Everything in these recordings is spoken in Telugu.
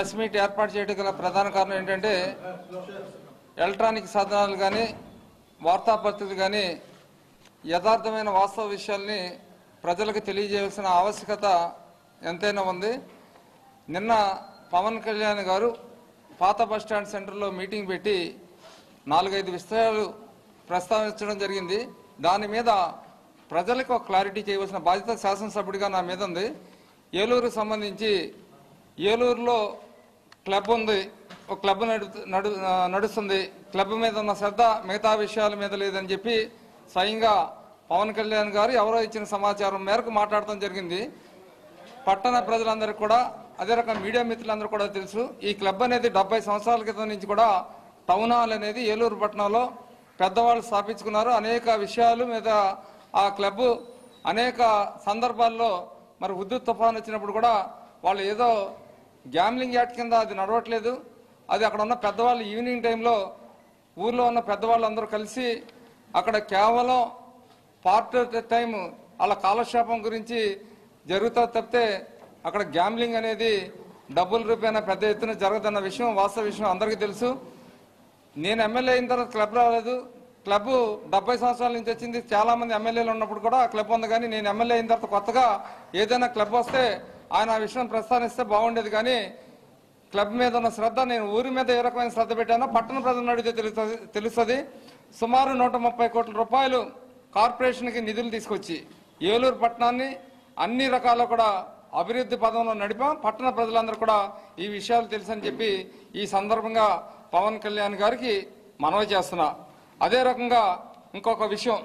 ప్రెస్ మీట్ ఏర్పాటు చేయడం గల ప్రధాన కారణం ఏంటంటే ఎలక్ట్రానిక్ సాధనాలు కానీ వార్తాపత్రికలు కానీ యథార్థమైన వాస్తవ విషయాల్ని ప్రజలకు తెలియజేయాల్సిన ఆవశ్యకత ఎంతైనా ఉంది నిన్న పవన్ కళ్యాణ్ గారు పాత బస్టాండ్ సెంటర్లో మీటింగ్ పెట్టి నాలుగైదు విషయాలు ప్రస్తావించడం జరిగింది దాని మీద ప్రజలకు ఒక క్లారిటీ చేయవలసిన బాధ్యత శాసనసభ్యుడిగా నా మీద ఉంది ఏలూరు సంబంధించి ఏలూరులో క్లబ్ ఉంది ఒక క్లబ్ నడు నడు నడుస్తుంది క్లబ్ మీద ఉన్న శ్రద్ధ మిగతా విషయాల మీద లేదని చెప్పి స్వయంగా పవన్ కళ్యాణ్ గారు ఎవరో ఇచ్చిన సమాచారం మేరకు మాట్లాడటం జరిగింది పట్టణ ప్రజలందరికీ కూడా అదే రకం మీడియా మిత్రులందరూ కూడా తెలుసు ఈ క్లబ్ అనేది డెబ్బై సంవత్సరాల క్రితం నుంచి కూడా టౌన్ హాల్ అనేది ఏలూరు పట్టణంలో పెద్దవాళ్ళు స్థాపించుకున్నారు అనేక విషయాలు మీద ఆ క్లబ్ అనేక సందర్భాల్లో మరి ఉద్దుత్ తుఫాన్ వచ్చినప్పుడు కూడా వాళ్ళు ఏదో గ్యామ్లింగ్ యాక్ట్ కింద అది నడవట్లేదు అది అక్కడ ఉన్న పెద్దవాళ్ళు ఈవినింగ్ టైంలో ఊర్లో ఉన్న పెద్దవాళ్ళందరూ కలిసి అక్కడ కేవలం పార్ట్ టైం వాళ్ళ కాలక్షేపం గురించి జరుగుతా తప్పితే అక్కడ గ్యాంబ్లింగ్ అనేది డబ్బుల రూపాయన పెద్ద ఎత్తున జరగదన్న విషయం వాస్తవ విషయం అందరికీ తెలుసు నేను ఎమ్మెల్యే అయిన తర్వాత క్లబ్ రాలేదు క్లబ్ డెబ్బై సంవత్సరాల నుంచి వచ్చింది చాలా మంది ఎమ్మెల్యేలు ఉన్నప్పుడు కూడా ఆ క్లబ్ ఉంది కానీ నేను ఎమ్మెల్యే అయిన తర్వాత కొత్తగా ఏదైనా క్లబ్ వస్తే ఆయన ఆ విషయం ప్రస్తావిస్తే బాగుండేది కానీ క్లబ్ మీద ఉన్న శ్రద్ధ నేను ఊరి మీద ఏ రకమైన శ్రద్ధ పెట్టానో పట్టణ ప్రజలను అడిగితే తెలుస్తుంది తెలుస్తుంది సుమారు నూట ముప్పై కోట్ల రూపాయలు కార్పొరేషన్కి నిధులు తీసుకొచ్చి ఏలూరు పట్టణాన్ని అన్ని రకాల కూడా అభివృద్ధి పదంలో నడిపాం పట్టణ ప్రజలందరూ కూడా ఈ విషయాలు తెలుసని చెప్పి ఈ సందర్భంగా పవన్ కళ్యాణ్ గారికి మనవి చేస్తున్నా అదే రకంగా ఇంకొక విషయం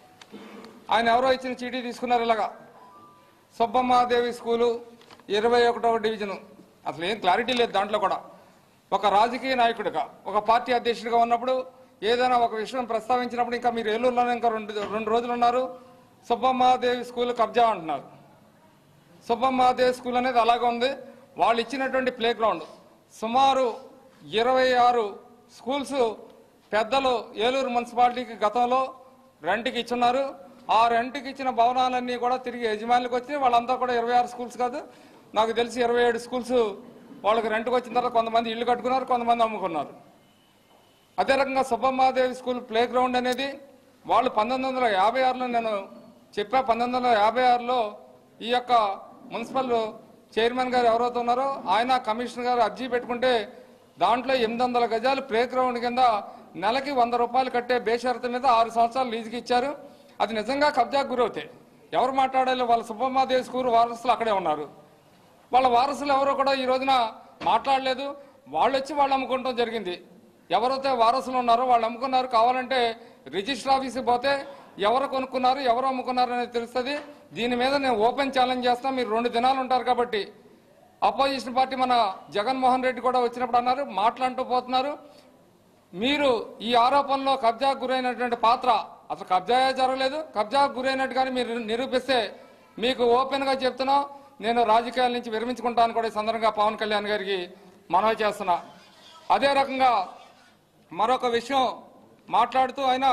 ఆయన ఎవరో ఇచ్చిన చీటీ తీసుకున్నారు ఇలాగా సుబ్బమ్మాదేవి స్కూలు ఇరవై ఒకటవ డివిజను అసలు ఏం క్లారిటీ లేదు దాంట్లో కూడా ఒక రాజకీయ నాయకుడిగా ఒక పార్టీ అధ్యక్షుడిగా ఉన్నప్పుడు ఏదైనా ఒక విషయం ప్రస్తావించినప్పుడు ఇంకా మీరు ఏలూరులోనే ఇంకా రెండు రెండు రోజులు ఉన్నారు సుబ్బమ్మాదేవి స్కూల్ కబ్జా అంటున్నారు సుబ్బమ్మాదేవి స్కూల్ అనేది అలాగే ఉంది వాళ్ళు ఇచ్చినటువంటి ప్లే గ్రౌండ్ సుమారు ఇరవై ఆరు స్కూల్స్ పెద్దలు ఏలూరు మున్సిపాలిటీకి గతంలో రెంట్కి ఇచ్చున్నారు ఆ రెంట్కి ఇచ్చిన భవనాలన్నీ కూడా తిరిగి యజమానులకు వచ్చి వాళ్ళంతా కూడా ఇరవై ఆరు స్కూల్స్ కాదు నాకు తెలిసి ఇరవై ఏడు స్కూల్స్ వాళ్ళకి రెంట్కి వచ్చిన తర్వాత కొంతమంది ఇల్లు కట్టుకున్నారు కొంతమంది అమ్ముకున్నారు అదే రకంగా సుబ్బమ్మాదేవి స్కూల్ ప్లే గ్రౌండ్ అనేది వాళ్ళు పంతొమ్మిది వందల యాభై ఆరులో నేను చెప్పా పంతొమ్మిది వందల యాభై ఆరులో ఈ యొక్క మున్సిపల్ చైర్మన్ గారు ఎవరైతే ఉన్నారో ఆయన కమిషనర్ గారు అర్జీ పెట్టుకుంటే దాంట్లో ఎనిమిది వందల గజాలు ప్లే గ్రౌండ్ కింద నెలకి వంద రూపాయలు కట్టే బేషరత మీద ఆరు సంవత్సరాలు లీజుకి ఇచ్చారు అది నిజంగా కబ్జాకు గురవుతాయి ఎవరు మాట్లాడాలి వాళ్ళ సుబ్బమ్మాదేవి స్కూల్ వారసులు అక్కడే ఉన్నారు వాళ్ళ వారసులు ఎవరో కూడా ఈ రోజున మాట్లాడలేదు వాళ్ళు వచ్చి వాళ్ళు అమ్ముకుంటాం జరిగింది ఎవరైతే వారసులు ఉన్నారో వాళ్ళు అమ్ముకున్నారు కావాలంటే రిజిస్టర్ ఆఫీస్కి పోతే ఎవరు కొనుక్కున్నారు ఎవరు అమ్ముకున్నారు అనేది తెలుస్తుంది దీని మీద నేను ఓపెన్ ఛాలెంజ్ చేస్తా మీరు రెండు దినాలు ఉంటారు కాబట్టి అపోజిషన్ పార్టీ మన జగన్మోహన్ రెడ్డి కూడా వచ్చినప్పుడు అన్నారు మాట్లాడుతూ పోతున్నారు మీరు ఈ ఆరోపణలో కబ్జాకు గురైనటువంటి పాత్ర అసలు కబ్జా జరగలేదు కబ్జాకు గురైనట్టు కానీ మీరు నిరూపిస్తే మీకు ఓపెన్ గా చెప్తున్నాం నేను రాజకీయాల నుంచి విరమించుకుంటాను కూడా ఈ సందర్భంగా పవన్ కళ్యాణ్ గారికి మనవి చేస్తున్నా అదే రకంగా మరొక విషయం మాట్లాడుతూ ఆయన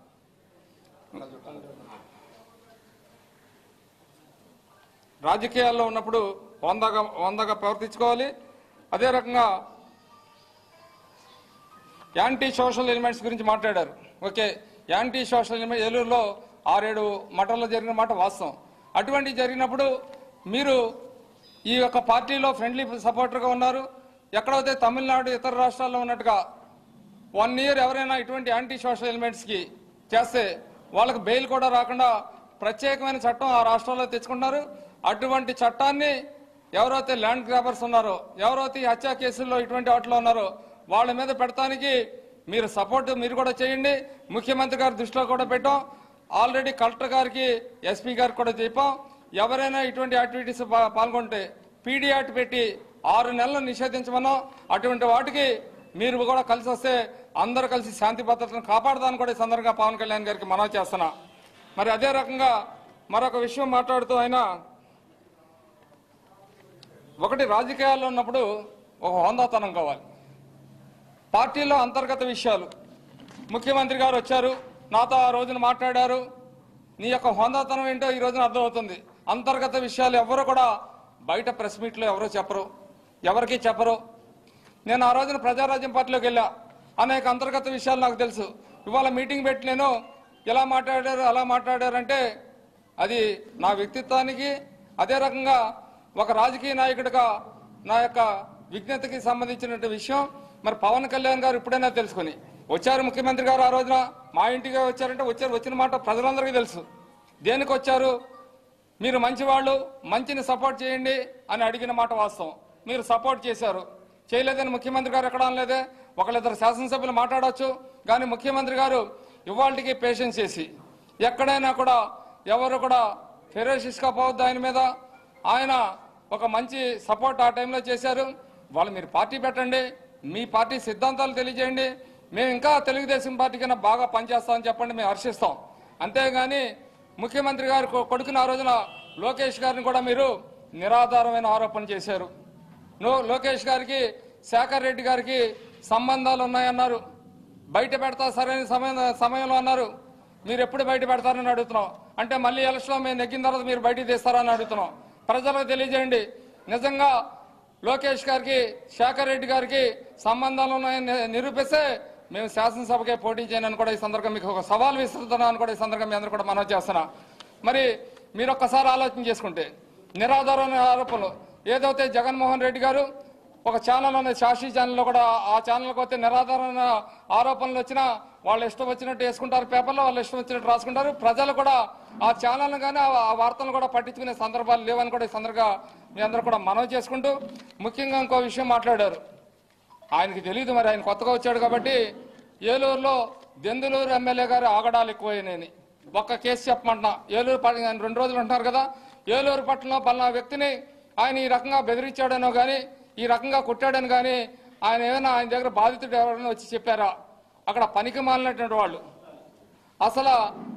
రాజకీయాల్లో ఉన్నప్పుడు వందగా వందగా ప్రవర్తించుకోవాలి అదే రకంగా యాంటీ సోషల్ ఎలిమెంట్స్ గురించి మాట్లాడారు ఓకే యాంటీ సోషల్ ఎలిమెంట్ ఏలూరులో ఆరేడు మఠంలో జరిగిన మాట వాస్తవం అటువంటి జరిగినప్పుడు మీరు ఈ యొక్క పార్టీలో ఫ్రెండ్లీ సపోర్టర్గా ఉన్నారు ఎక్కడైతే తమిళనాడు ఇతర రాష్ట్రాల్లో ఉన్నట్టుగా వన్ ఇయర్ ఎవరైనా ఇటువంటి యాంటీ సోషల్ ఎలిమెంట్స్కి చేస్తే వాళ్ళకి బెయిల్ కూడా రాకుండా ప్రత్యేకమైన చట్టం ఆ రాష్ట్రాల్లో తెచ్చుకుంటున్నారు అటువంటి చట్టాన్ని ఎవరైతే ల్యాండ్ గ్రాబర్స్ ఉన్నారో ఎవరైతే ఈ హత్యా కేసుల్లో ఇటువంటి వాటిలో ఉన్నారో వాళ్ళ మీద పెడతానికి మీరు సపోర్ట్ మీరు కూడా చేయండి ముఖ్యమంత్రి గారి దృష్టిలో కూడా పెట్టాం ఆల్రెడీ కలెక్టర్ గారికి ఎస్పీ గారికి కూడా చెప్పాం ఎవరైనా ఇటువంటి యాక్టివిటీస్ పా- పాల్గొంటే పీడీ యాక్ట్ పెట్టి ఆరు నెలలు నిషేధించమన్నాం అటువంటి వాటికి మీరు కూడా కలిసి వస్తే అందరూ కలిసి శాంతి భద్రతను కాపాడదాన్ని కూడా ఈ సందర్భంగా పవన్ కళ్యాణ్ గారికి మనవి చేస్తున్నా మరి అదే రకంగా మరొక విషయం మాట్లాడుతూ ఆయన ఒకటి రాజకీయాల్లో ఉన్నప్పుడు ఒక హోందాతనం కావాలి పార్టీలో అంతర్గత విషయాలు ముఖ్యమంత్రి గారు వచ్చారు నాతో ఆ రోజున మాట్లాడారు నీ యొక్క హోందాతనం ఏంటో ఈ రోజున అర్థమవుతుంది అంతర్గత విషయాలు ఎవరు కూడా బయట ప్రెస్ మీట్లో ఎవరో చెప్పరు ఎవరికి చెప్పరు నేను ఆ రోజున ప్రజారాజ్యం పార్టీలోకి వెళ్ళా అనేక అంతర్గత విషయాలు నాకు తెలుసు ఇవాళ మీటింగ్ పెట్టి నేను ఇలా మాట్లాడారు అలా మాట్లాడారంటే అది నా వ్యక్తిత్వానికి అదే రకంగా ఒక రాజకీయ నాయకుడిగా నా యొక్క విజ్ఞతకి సంబంధించిన విషయం మరి పవన్ కళ్యాణ్ గారు ఇప్పుడైనా తెలుసుకొని వచ్చారు ముఖ్యమంత్రి గారు ఆ రోజున మా ఇంటికి వచ్చారంటే వచ్చారు వచ్చిన మాట ప్రజలందరికీ తెలుసు దేనికి వచ్చారు మీరు మంచివాళ్ళు మంచిని సపోర్ట్ చేయండి అని అడిగిన మాట వాస్తవం మీరు సపోర్ట్ చేశారు చేయలేదని ముఖ్యమంత్రి గారు ఎక్కడ అనలేదే ఒకళ్ళిద్దరు శాసనసభ్యులు మాట్లాడవచ్చు కానీ ముఖ్యమంత్రి గారు ఇవాళకి పేషెన్స్ చేసి ఎక్కడైనా కూడా ఎవరు కూడా ఫెరోషిస్గా పోవద్దు ఆయన మీద ఆయన ఒక మంచి సపోర్ట్ ఆ టైంలో చేశారు వాళ్ళు మీరు పార్టీ పెట్టండి మీ పార్టీ సిద్ధాంతాలు తెలియజేయండి మేము ఇంకా తెలుగుదేశం పార్టీ కన్నా బాగా పనిచేస్తామని చెప్పండి మేము హర్షిస్తాం అంతేగాని ముఖ్యమంత్రి గారు కొ- కొడుకుని ఆ రోజున లోకేష్ గారిని కూడా మీరు నిరాధారమైన ఆరోపణ చేశారు నో- లోకేష్ గారికి శేఖర్ రెడ్డి గారికి సంబంధాలు ఉన్నాయన్నారు బయట పెడతా సరైన సమయం సమయంలో అన్నారు మీరు ఎప్పుడు బయట పెడతారని అడుగుతున్నాం అంటే మళ్ళీ ఎలక్షన్లో మేము నెగ్గిన తర్వాత మీరు బయటికి తీస్తారని అడుగుతున్నాం ప్రజలకు తెలియజేయండి నిజంగా లోకేష్ గారికి శేఖర్ రెడ్డి గారికి సంబంధాలు ఉన్నాయని ని- నిరూపిస్తే మేము శాసనసభకే పోటీ చేయనని కూడా ఈ సందర్భంగా మీకు ఒక సవాల్ విసురుతున్నాను కూడా ఈ సందర్భంగా మీ అందరూ కూడా మనం చేస్తున్నా మరి మీరు ఒక్కసారి ఆలోచన చేసుకుంటే నిరాధారమైన ఆరోపణలు ఏదైతే జగన్మోహన్ రెడ్డి గారు ఒక ఛానల్ అనేది సాక్షి ఛానల్లో కూడా ఆ ఛానల్కి వస్తే నిరాధారమైన ఆరోపణలు వచ్చినా వాళ్ళు ఇష్టం వచ్చినట్టు వేసుకుంటారు పేపర్లో వాళ్ళు ఇష్టం వచ్చినట్టు రాసుకుంటారు ప్రజలు కూడా ఆ ఛానల్ కానీ ఆ ఆ వార్తలను కూడా పట్టించుకునే సందర్భాలు లేవని కూడా ఈ సందర్భంగా మీ అందరూ కూడా మనవి చేసుకుంటూ ముఖ్యంగా ఇంకో విషయం మాట్లాడారు ఆయనకి తెలియదు మరి ఆయన కొత్తగా వచ్చాడు కాబట్టి ఏలూరులో దెందులూరు ఎమ్మెల్యే గారు ఆగడాలు ఎక్కువైనాయని ఒక్క కేసు చెప్పమంటున్నా ఏలూరు పట్ల ఆయన రెండు రోజులు ఉంటున్నారు కదా ఏలూరు పట్టణంలో పలానా వ్యక్తిని ఆయన ఈ రకంగా బెదిరించాడనో కానీ ఈ రకంగా కుట్టాడని కానీ ఆయన ఏమైనా ఆయన దగ్గర బాధితుడు ఎవరైనా వచ్చి చెప్పారా అక్కడ పనికి మాలినటువంటి వాళ్ళు అసలు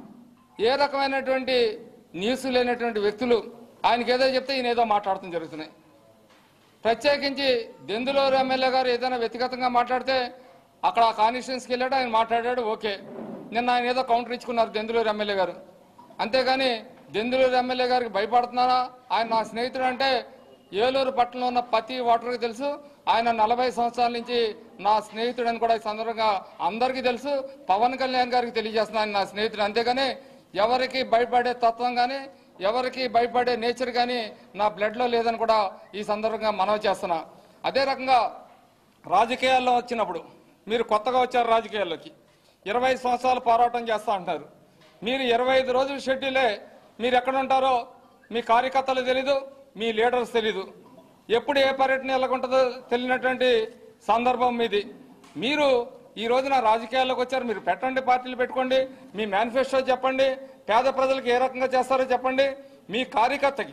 ఏ రకమైనటువంటి న్యూస్ లేనటువంటి వ్యక్తులు ఆయనకి ఏదో చెప్తే ఈయన ఏదో మాట్లాడటం జరుగుతున్నాయి ప్రత్యేకించి దెందులూరు ఎమ్మెల్యే గారు ఏదైనా వ్యక్తిగతంగా మాట్లాడితే అక్కడ ఆ కాన్స్టిట్యున్సీకి వెళ్ళాడు ఆయన మాట్లాడాడు ఓకే నిన్న ఆయన ఏదో కౌంటర్ ఇచ్చుకున్నారు దెందులూరు ఎమ్మెల్యే గారు అంతేగాని దెందులూరు ఎమ్మెల్యే గారికి భయపడుతున్నారా ఆయన నా స్నేహితుడు అంటే ఏలూరు పట్టణంలో ఉన్న ప్రతి ఓటర్కి తెలుసు ఆయన నలభై సంవత్సరాల నుంచి నా స్నేహితుడని కూడా ఈ సందర్భంగా అందరికీ తెలుసు పవన్ కళ్యాణ్ గారికి తెలియజేస్తున్నాను నా స్నేహితుడు అంతేగాని ఎవరికి భయపడే తత్వం కానీ ఎవరికి భయపడే నేచర్ కానీ నా బ్లడ్లో లేదని కూడా ఈ సందర్భంగా మనవి చేస్తున్నా అదే రకంగా రాజకీయాల్లో వచ్చినప్పుడు మీరు కొత్తగా వచ్చారు రాజకీయాల్లోకి ఇరవై సంవత్సరాలు పోరాటం చేస్తా అంటారు మీరు ఇరవై ఐదు రోజుల షెడ్యూలే మీరు ఎక్కడ ఉంటారో మీ కార్యకర్తలు తెలీదు మీ లీడర్స్ తెలీదు ఎప్పుడు ఏ పర్యటన ఎలాగుంటుందో తెలియనటువంటి సందర్భం మీది మీరు ఈ రోజున రాజకీయాల్లోకి వచ్చారు మీరు పెట్టండి పార్టీలు పెట్టుకోండి మీ మేనిఫెస్టో చెప్పండి పేద ప్రజలకు ఏ రకంగా చేస్తారో చెప్పండి మీ కార్యకర్తకి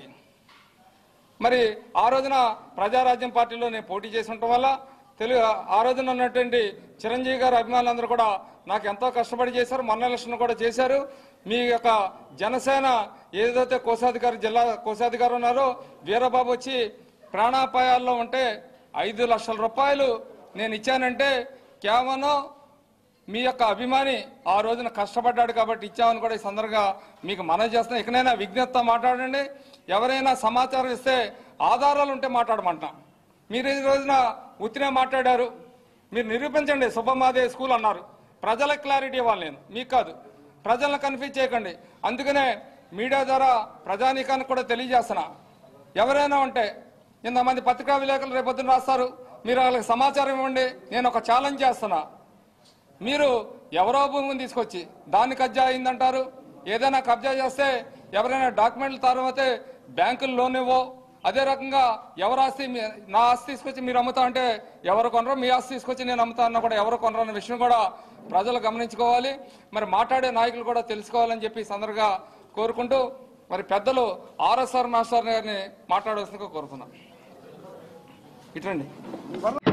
మరి ఆ రోజున ప్రజారాజ్యం పార్టీలో నేను పోటీ చేసి ఉండటం వల్ల తెలుగు ఆ రోజున ఉన్నటువంటి చిరంజీవి గారు అభిమానులందరూ కూడా నాకు ఎంతో కష్టపడి చేశారు మొన్న ఎలక్షన్ కూడా చేశారు మీ యొక్క జనసేన ఏదైతే కోశాధికారి జిల్లా కోశాధికారి ఉన్నారో వీరబాబు వచ్చి ప్రాణాపాయాల్లో ఉంటే ఐదు లక్షల రూపాయలు నేను ఇచ్చానంటే కేవలం మీ యొక్క అభిమాని ఆ రోజున కష్టపడ్డాడు కాబట్టి ఇచ్చామని కూడా ఈ సందర్భంగా మీకు మనవి చేస్తున్నా ఇకనైనా విజ్ఞప్తితో మాట్లాడండి ఎవరైనా సమాచారం ఇస్తే ఆధారాలు ఉంటే మాట్లాడమంటాం మీరు ఈ రోజున ఉత్తినే మాట్లాడారు మీరు నిరూపించండి శుభమాదే స్కూల్ అన్నారు ప్రజలకు క్లారిటీ ఇవ్వాలి నేను మీకు కాదు ప్రజలను కన్ఫ్యూజ్ చేయకండి అందుకనే మీడియా ద్వారా ప్రజానీకానికి కూడా తెలియజేస్తున్నా ఎవరైనా ఉంటే ఇంతమంది పత్రికా విలేకరులు రేపొద్దున రాస్తారు మీరు వాళ్ళకి సమాచారం ఇవ్వండి నేను ఒక ఛాలెంజ్ చేస్తున్నా మీరు ఎవరో భూమిని తీసుకొచ్చి దాన్ని కబ్జా అయిందంటారు ఏదైనా కబ్జా చేస్తే ఎవరైనా డాక్యుమెంట్లు తారమైతే బ్యాంకులు లోన్ ఇవ్వో అదే రకంగా ఎవరు ఆస్తి మీ- నా ఆస్తి తీసుకొచ్చి మీరు అమ్ముతా అంటే ఎవరు కొనరో మీ ఆస్తి తీసుకొచ్చి నేను అమ్ముతా అన్నా కూడా ఎవరు కొనరు అన్న విషయం కూడా ప్రజలు గమనించుకోవాలి మరి మాట్లాడే నాయకులు కూడా తెలుసుకోవాలని చెప్పి ఈ సందర్భంగా కోరుకుంటూ మరి పెద్దలు ఆర్ఎస్ఆర్ మాస్టర్ గారిని మాట్లాడవలసిందిగా కోరుతున్నాను ఇటండి